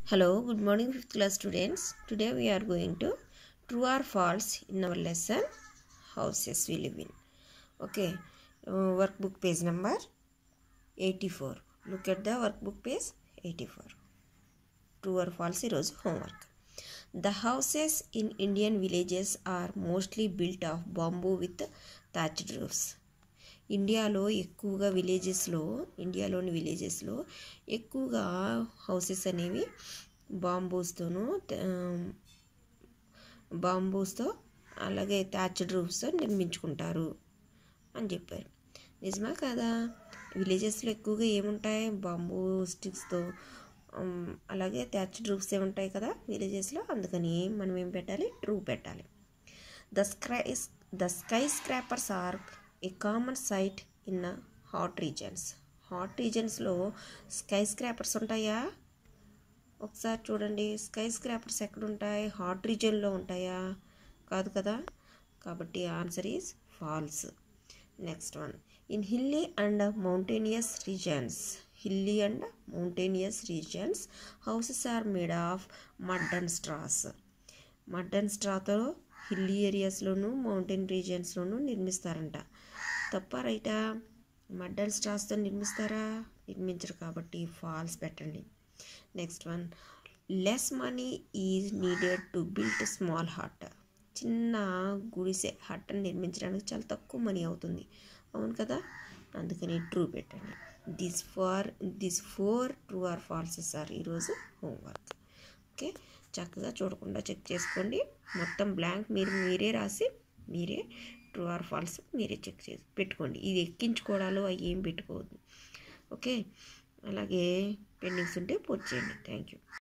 Hello, good morning, fifth class students. Today we are going to true or false in our lesson houses we live in. Okay, uh, workbook page number 84. Look at the workbook page 84. True or false ఈరోజు homework. The houses in Indian villages are mostly built of bamboo with thatched roofs. ఇండియాలో ఎక్కువగా విలేజెస్లో ఇండియాలోని విలేజెస్లో ఎక్కువగా houses అనేవి బాంబూస్తోనూ బాంబూస్తో అలాగే thatched రూఫ్స్తో నిర్మించుకుంటారు అని చెప్పారు నిజమా కాదా విలేజెస్లో ఎక్కువగా ఏముంటాయి బాంబూ స్టిక్స్తో అలాగే థ్యాచ్డ్ రూఫ్స్ ఏముంటాయి కదా విలేజెస్లో అందుకని మనం ఏం పెట్టాలి ట్రూ పెట్టాలి the sky the skyscrapers are a common sight in hot regions hot రీజన్స్లో స్కై స్క్రాపర్స్ ఉంటాయా ఒకసారి చూడండి స్కై స్క్రాపర్స్ ఎక్కడ ఉంటాయి హాట్ రీజన్లో ఉంటాయా కాదు కదా కాబట్టి answer is false next one in hilly and mountainous regions hilly and mountainous regions houses are made of mud and straws mud and స్ట్రాతో హిల్లీ ఏరియాస్లోను మౌంటైన్ రీజియన్స్లోనూ నిర్మిస్తారంట తప్ప రైటా మడ్ అండ్ స్ట్రాస్తో నిర్మిస్తారా నిర్మించరు కాబట్టి ఫాల్స్ పెట్టండి next one less money is needed to build small hut చిన్న గుడిసె హట్ నిర్మించడానికి చాలా తక్కువ మనీ అవుతుంది అవును కదా అందుకని ట్రూ పెట్టండి this far this four true or falses or ఈరోజు హోంవర్క్ ఓకే చక్కగా చూడకుండా చెక్ చేసుకోండి మొత్తం బ్లాంక్ మీరు మీరే రాసి మీరే ట్రూ ఆర్ ఫాల్స్ మీరే చెక్ చేసి పెట్టుకోండి ఇది ఎక్కించుకోవడాలు అవి ఏం పెట్టుకోవద్దు ఓకే అలాగే పెండింగ్స్ ఉంటే పూర్తి చేయండి థ్యాంక్ యూ